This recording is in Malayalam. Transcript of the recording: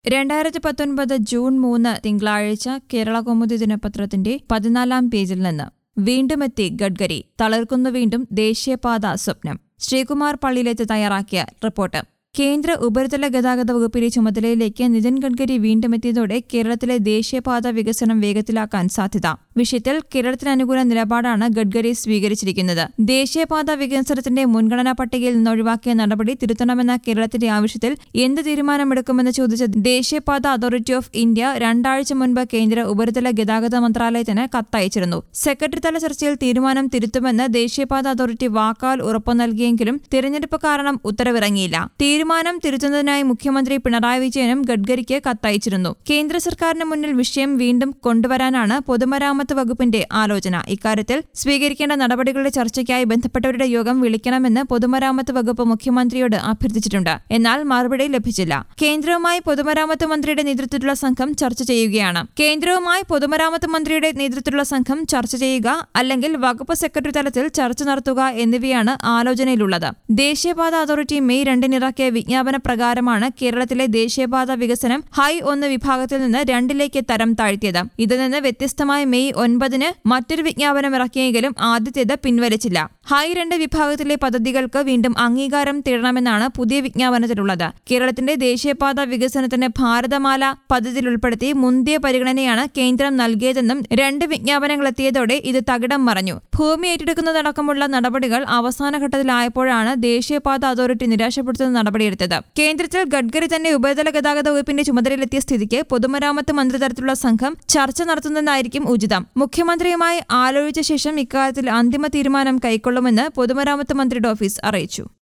രണ്ടായിരത്തി പത്തൊൻപത് ജൂൺ മൂന്ന് തിങ്കളാഴ്ച കേരള കൗമുദി ദിനപത്രത്തിന്റെ പതിനാലാം പേജിൽ നിന്ന് വീണ്ടുമെത്തി ഗഡ്കരി തളർക്കുന്നു വീണ്ടും ദേശീയപാത സ്വപ്നം ശ്രീകുമാർ പള്ളിയിലെത്തി തയ്യാറാക്കിയ റിപ്പോർട്ട് കേന്ദ്ര ഉപരിതല ഗതാഗത വകുപ്പിന്റെ ചുമതലയിലേക്ക് നിതിൻ ഗഡ്കരി വീണ്ടും എത്തിയതോടെ കേരളത്തിലെ ദേശീയപാത വികസനം വേഗത്തിലാക്കാൻ സാധ്യത വിഷയത്തിൽ കേരളത്തിന് അനുകൂല നിലപാടാണ് ഗഡ്കരി സ്വീകരിച്ചിരിക്കുന്നത് ദേശീയപാത വികസനത്തിന്റെ മുൻഗണനാ പട്ടികയിൽ നിന്ന് ഒഴിവാക്കിയ നടപടി തിരുത്തണമെന്ന കേരളത്തിന്റെ ആവശ്യത്തിൽ എന്ത് തീരുമാനമെടുക്കുമെന്ന് ചോദിച്ച ദേശീയപാത അതോറിറ്റി ഓഫ് ഇന്ത്യ രണ്ടാഴ്ച മുൻപ് കേന്ദ്ര ഉപരിതല ഗതാഗത മന്ത്രാലയത്തിന് കത്തയച്ചിരുന്നു സെക്രട്ടറി തല ചർച്ചയിൽ തീരുമാനം തിരുത്തുമെന്ന് ദേശീയപാത അതോറിറ്റി വാക്കാൽ ഉറപ്പു നൽകിയെങ്കിലും തിരഞ്ഞെടുപ്പ് കാരണം ഉത്തരവിറങ്ങിയില്ല തീരുമാനം തിരുത്തുന്നതിനായി മുഖ്യമന്ത്രി പിണറായി വിജയനും ഗഡ്കരിക്ക് കത്തയച്ചിരുന്നു കേന്ദ്ര സർക്കാരിന് മുന്നിൽ വിഷയം വീണ്ടും കൊണ്ടുവരാനാണ് പൊതുമരാമത്ത് വകുപ്പിന്റെ ആലോചന ഇക്കാര്യത്തിൽ സ്വീകരിക്കേണ്ട നടപടികളുടെ ചർച്ചയ്ക്കായി ബന്ധപ്പെട്ടവരുടെ യോഗം വിളിക്കണമെന്ന് പൊതുമരാമത്ത് വകുപ്പ് മുഖ്യമന്ത്രിയോട് അഭ്യർത്ഥിച്ചിട്ടുണ്ട് എന്നാൽ മറുപടി ലഭിച്ചില്ല കേന്ദ്രവുമായി പൊതുമരാമത്ത് മന്ത്രിയുടെ നേതൃത്വത്തിലുള്ള സംഘം ചർച്ച ചെയ്യുകയാണ് കേന്ദ്രവുമായി പൊതുമരാമത്ത് മന്ത്രിയുടെ നേതൃത്വത്തിലുള്ള സംഘം ചർച്ച ചെയ്യുക അല്ലെങ്കിൽ വകുപ്പ് സെക്രട്ടറി തലത്തിൽ ചർച്ച നടത്തുക എന്നിവയാണ് ആലോചനയിലുള്ളത് ദേശീയപാത അതോറിറ്റി മെയ് രണ്ടിനിറക്കിയ വിജ്ഞാപന പ്രകാരമാണ് കേരളത്തിലെ ദേശീയപാത വികസനം ഹൈ ഒന്ന് വിഭാഗത്തിൽ നിന്ന് രണ്ടിലേക്ക് തരം താഴ്ത്തിയത് ഇതിൽ നിന്ന് വ്യത്യസ്തമായി മെയ് ഒൻപതിന് മറ്റൊരു വിജ്ഞാപനം ഇറക്കിയെങ്കിലും ആദ്യത്തേത് പിൻവലിച്ചില്ല ഹൈ രണ്ട് വിഭാഗത്തിലെ പദ്ധതികൾക്ക് വീണ്ടും അംഗീകാരം തേടണമെന്നാണ് പുതിയ വിജ്ഞാപനത്തിലുള്ളത് കേരളത്തിന്റെ ദേശീയപാത വികസനത്തിന് ഭാരതമാല പദ്ധതിയിൽ ഉൾപ്പെടുത്തി മുന്തിയ പരിഗണനയാണ് കേന്ദ്രം നൽകിയതെന്നും രണ്ട് വിജ്ഞാപനങ്ങളെത്തിയതോടെ ഇത് തകിടം മറഞ്ഞു ഭൂമി ഏറ്റെടുക്കുന്നതടക്കമുള്ള നടപടികൾ അവസാന ഘട്ടത്തിലായപ്പോഴാണ് ദേശീയപാത അതോറിറ്റി നിരാശപ്പെടുത്തുന്ന നടപടിയെടുത്തത് കേന്ദ്രത്തിൽ ഗഡ്കരി തന്നെ ഉപരിതല ഗതാഗത വകുപ്പിന്റെ ചുമതലയിലെത്തിയ സ്ഥിതിക്ക് പൊതുമരാമത്ത് മന്ത്രിതലത്തിലുള്ള സംഘം ചർച്ച നടത്തുന്നതായിരിക്കും ഉചിതം മുഖ്യമന്ത്രിയുമായി ആലോചിച്ച ശേഷം ഇക്കാര്യത്തിൽ അന്തിമ തീരുമാനം കൈക്കൊള്ളുമെന്ന് പൊതുമരാമത്ത് മന്ത്രിയുടെ ഓഫീസ് അറിയിച്ചു